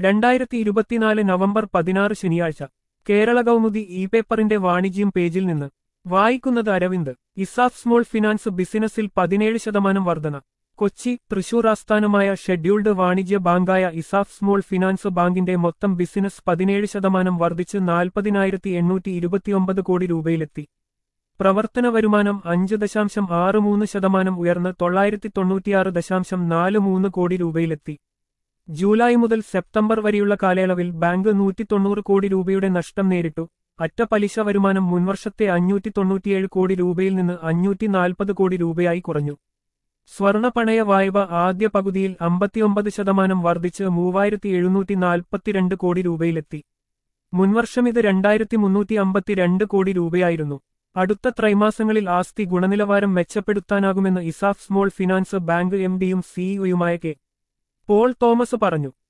രണ്ടായിരത്തി ഇരുപത്തിനാല് നവംബർ പതിനാറ് ശനിയാഴ്ച കേരള കൗമുദി ഇ പേപ്പറിന്റെ വാണിജ്യം പേജിൽ നിന്ന് വായിക്കുന്നത് അരവിന്ദ് ഇസാഫ് സ്മോൾ ഫിനാൻസ് ബിസിനസിൽ പതിനേഴ് ശതമാനം വർധന കൊച്ചി തൃശൂർ ആസ്ഥാനമായ ഷെഡ്യൂൾഡ് വാണിജ്യ ബാങ്കായ ഇസാഫ് സ്മോൾ ഫിനാൻസ് ബാങ്കിന്റെ മൊത്തം ബിസിനസ് പതിനേഴ് ശതമാനം വർദ്ധിച്ച് നാൽപ്പതിനായിരത്തി എണ്ണൂറ്റി ഇരുപത്തിയൊമ്പത് കോടി രൂപയിലെത്തി പ്രവർത്തന വരുമാനം അഞ്ച് ദശാംശം ആറ് മൂന്ന് ശതമാനം ഉയർന്ന് തൊള്ളായിരത്തി തൊണ്ണൂറ്റിയാറ് ദശാംശം നാല് മൂന്ന് കോടി രൂപയിലെത്തി ജൂലൈ മുതൽ സെപ്റ്റംബർ വരെയുള്ള കാലയളവിൽ ബാങ്ക് നൂറ്റി തൊണ്ണൂറ് കോടി രൂപയുടെ നഷ്ടം നേരിട്ടു അറ്റ പലിശ വരുമാനം മുൻവർഷത്തെ അഞ്ഞൂറ്റി തൊണ്ണൂറ്റിയേഴ് കോടി രൂപയിൽ നിന്ന് അഞ്ഞൂറ്റി നാൽപ്പത് കോടി രൂപയായി കുറഞ്ഞു സ്വർണ പണയ വായ്പ ആദ്യ പകുതിയിൽ അമ്പത്തിയൊമ്പത് ശതമാനം വർദ്ധിച്ച് മൂവായിരത്തി എഴുന്നൂറ്റി നാൽപ്പത്തിരണ്ട് കോടി രൂപയിലെത്തി മുൻവർഷം ഇത് രണ്ടായിരത്തി മുന്നൂറ്റി അമ്പത്തിരണ്ട് കോടി രൂപയായിരുന്നു അടുത്ത ത്രൈമാസങ്ങളിൽ ആസ്തി ഗുണനിലവാരം മെച്ചപ്പെടുത്താനാകുമെന്ന് ESAF small finance bank M ഡിയും സിഇഒയുമായ കെ പോൾ തോമസ് പറഞ്ഞു